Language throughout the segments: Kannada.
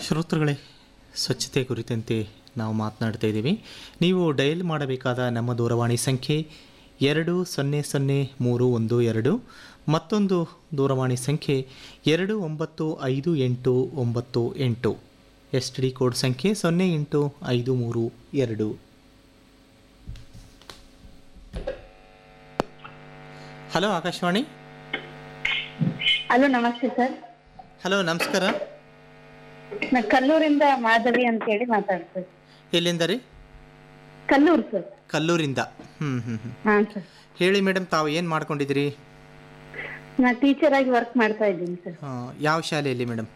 ಶ್ರೋತೃಗಳೇ ಸ್ವಚ್ಛತೆ ಕುರಿತಂತೆ ನಾವು ಮಾತನಾಡ್ತಾ ಇದ್ದೀವಿ ನೀವು ಡಯಲ್ ಮಾಡಬೇಕಾದ ನಮ್ಮ ದೂರವಾಣಿ ಸಂಖ್ಯೆ ಎರಡು ಸೊನ್ನೆ ಸೊನ್ನೆ ಮೂರು ಒಂದು ಎರಡು ಮತ್ತೊಂದು ದೂರವಾಣಿ ಸಂಖ್ಯೆ ಎರಡು ಒಂಬತ್ತು ಐದು ಎಂಟು ಒಂಬತ್ತು ಎಂಟು ಎಸ್ ಟಿ ಡಿ ಕೋಡ್ ಸಂಖ್ಯೆ ಸೊನ್ನೆ ಎಂಟು ಐದು ಮೂರು ಎರಡು ಹಲೋ ಆಕಾಶವಾಣಿ ಹಲೋ ನಮಸ್ತೆ ಸರ್ ಹಲೋ ನಮಸ್ಕಾರ ನಾ ಕಲ್ಲೂರಿಂದ ಮಾಧವಿ ಅಂತ ಹೇಳಿ ಮಾತಾಡ್ತೇವೆ ಎಲ್ಲಿಂದ ರೀ ಕಲ್ಲೂರು ಸರ್ ಕಲ್ಲೂರಿಂದ ಹ್ಞೂ ಹ್ಞೂ ಹ್ಞೂ ಹಾ ಸರ್ ಹೇಳಿ ಮೇಡಮ್ ತಾವು ಏನು ಮಾಡ್ಕೊಂಡಿದ್ದೀರಿ ನಾ ಟೀಚರ್ ಆಗಿ ವರ್ಕ್ ಮಾಡ್ತಾ ಇದ್ದೀನಿ ಸರ್ ಆ, ಯಾವ ಶಾಲೆಯಲ್ಲಿ ಮೇಡಮ್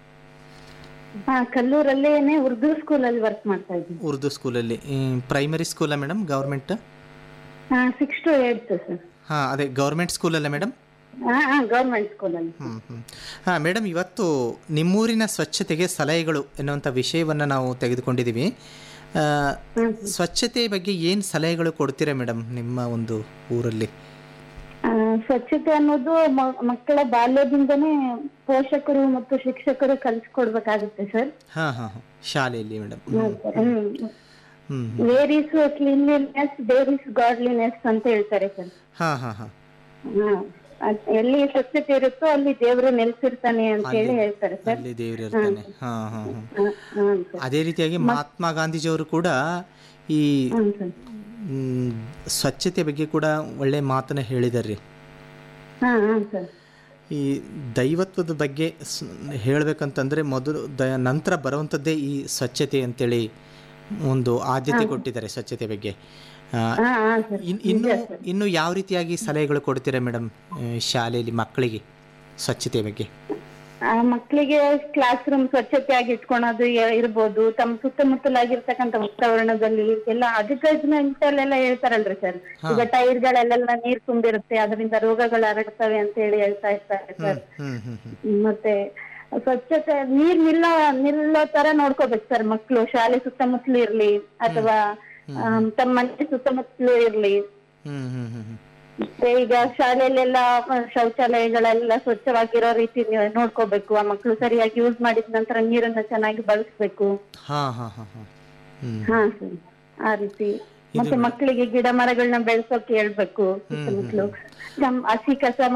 ಹಾ ಕಲ್ಲೂರಲ್ಲೇನೆ ಉರ್ದು ಸ್ಕೂಲಲ್ಲಿ ವರ್ಕ್ ಮಾಡ್ತಾ ಇದ್ದೀನಿ ಉರ್ದು ಸ್ಕೂಲಲ್ಲಿ ಪ್ರೈಮರಿ ಸ್ಕೂಲಾ ಮೇಡಮ್ ಗೌರ್ಮೆಂಟ್ ಹಾ ಸಿಕ್ಸ್ ಟು ಏಟ್ ಸರ್ ಹಾಂ ಅದೇ ಗೌರ್ಮೆಂಟ್ ಸ್ಕೂಲಲ್ಲ ಮೇಡಮ್ ಹಾ ಹಾ ಗೌರ್ಮೆಂಟ್ ಸ್ಕೂಲಲ್ಲಿ ಹ್ಞೂ ಹ್ಞೂ ಹಾಂ ಮೇಡಮ್ ಇವತ್ತು ನಿಮ್ಮೂರಿನ ಸ್ವಚ್ಛತೆಗೆ ಸಲಹೆಗಳು ಎನ್ನುವಂಥ ವಿಷಯವನ್ನು ನಾವು ತೆಗೆದುಕೊಂಡಿದ್ದೀವಿ ಆ, ಸ್ವಚ್ಛತೆ ಬಗ್ಗೆ ಏನು ಸಲಹೆಗಳು ಕೊಡ್ತೀರಾ ಮೇಡಮ್ ನಿಮ್ಮ ಒಂದು ಊರಲ್ಲಿ ಆ, ಸ್ವಚ್ಛತೆ ಅನ್ನೋದು ಮ- ಮಕ್ಕಳ ಬಾಲ್ಯದಿಂದನೇ ಪೋಷಕರು ಮತ್ತು ಶಿಕ್ಷಕರು ಕಲಿಸ್ಕೊಡ್ಬೇಕಾಗುತ್ತೆ ಸರ್ ಹಾಂ ಹಾಂ ಹಾಂ ಶಾಲೆಯಲ್ಲಿ ಮೇಡಮ್ ಹ್ಞೂ ಹ್ಮ್ ಹ್ಞೂ where is cleanliness there is godliness ಅಂತ ಹೇಳ್ತಾರೆ ಸರ್ ಹಾಂ ಹಾಂ ಹಾಂ ಹಾ ಅದ್- ಎಲ್ಲಿ ಸ್ವಚ್ಛತೆ ಇರುತ್ತೋ ಅಲ್ಲಿ ದೇವರು ನೆಲೆಸಿರ್ತಾನೆ ಅಂತ ಹೇಳಿ ಹೇಳ್ತಾರೆ ಸರ್ ಅಲ್ಲಿ ದೇವ್ರು ಇರ್ತಾನೆ ಹಾಂ ಹಾಂ ಹಾಂ ಹಾ, ಹ್ಮ್ ಸರ್ ಅದೇ ರೀತಿಯಾಗಿ ಮಹಾತ್ಮ ಗಾಂಧೀಜಿಯವರು ಕೂಡ ಈ ಹ್ಮ್ ಸರ್ ಮ್, ಸ್ವಚ್ಛತೆ ಬಗ್ಗೆ ಕೂಡ ಒಳ್ಳೆ ಮಾತನ್ನ ಹೇಳಿದಾರೆ ಹಾ ಹಾ ಸರ್ ಈ ದೈವತ್ವದ ಬಗ್ಗೆ ಸ್- ಹೇಳ್ಬೇಕಂತಂದ್ರೆ ಮೊದಲು ದ ನಂತರ ಬರುವಂಥದ್ದೇ ಈ ಸ್ವಚ್ಛತೆ ಅಂತೇಳಿ ಒಂದು ಆದ್ಯತೆ ಕೊಟ್ಟಿದ್ದಾರೆ ಸ್ವಚ್ಛತೆ ಬಗ್ಗೆ ಆ, ಹಾ ಹಾ ಸರ್ ಇನ್- ಇನ್ನು ಇನ್ನು ಯಾವ ರೀತಿಯಾಗಿ ಸಲಹೆಗಳು ಕೊಡ್ತೀರಾ ಮೇಡಮ್ ಶಾಲೆಯಲ್ಲಿ ಮಕ್ಕಳಿಗೆ ಸ್ವಚ್ಛತೆ ಬಗ್ಗೆ ಆ ಮಕ್ಕಳಿಗೆ ಕ್ಲಾಸ್ ರೂಮ್ ಸ್ವಚ್ಛತೆಯಾಗಿ ಇಟ್ಕೊಳೋದು ಯ- ಇರ್ಬೋದು ತಮ್ಮ ಸುತ್ತಮುತ್ತಲಾಗಿರ್ತಕ್ಕಂಥ ವಾತಾವರಣದಲ್ಲಿ ಎಲ್ಲ ಅಡ್ವರ್ಟೈಸ್ಮೆಂಟ್ ಅಲ್ಲೆಲ್ಲ ಹೇಳ್ತಾರಲ್ರಿ ಸರ್ ಈಗ ಟೈರ್ ಗಳಲ್ಲೆಲ್ಲ ನೀರ್ ತುಂಬಿರುತ್ತೆ ಅದರಿಂದ ರೋಗಗಳು ಹರಡ್ತವೆ ಅಂತ ಹೇಳಿ ಹೇಳ್ತಾ ಇರ್ತಾರೆ ಸರ್ ಹ್ಮ್ ಹ್ಮ್ ಹ್ಮ್ ಮತ್ತೆ ಸ್ವಚ್ಛತೆ ನೀರ್ ನಿಲ್ಲ ನಿಲ್ಲೋ ತರ ನೋಡ್ಕೋಬೇಕು ಸರ್ ಮಕ್ಳು ಶಾಲೆ ಸುತ್ತಮುತ್ತಲು ಇರ್ಲಿ ಅಥವಾ ಆಮ್, ತಮ್ಮ ಮನೆ ಸುತ್ತಮುತ್ತಲು ಇರ್ಲಿ ಹ್ಮ್ ಹ್ಮ್ ಹ್ಮ್ ಹ್ಮ್ ಮತ್ತೆ ಈಗ ಶಾಲೆಯಲ್ಲೆಲ್ಲ ಶೌಚಾಲಯಗಳೆಲ್ಲ ಸ್ವಚ್ಛವಾಗಿರೋ ರೀತಿ ನೀವು ನೋಡ್ಕೋಬೇಕು ಆ ಮಕ್ಳು ಸರಿಯಾಗಿ ಯೂಸ್ ಮಾಡಿದ ನಂತರ ನೀರನ್ನ ಚೆನ್ನಾಗಿ ಬಳಸ್ಬೇಕು ಹಾ ಹಾ ಹಾ ಹಾ ಹ್ಮ್ ಹಾ ಸರ್ ಆ ರೀತಿ ಮತ್ತೆ ಮಕ್ಕಳಿಗೆ ಗಿಡ ಮರಗಳನ್ನ ಬೆಳೆಸೋಕೆ ಹೇಳ್ಬೇಕು ಸುತ್ತಮುತ್ತಲು ನಮ್ ಹಸಿ ಕಸ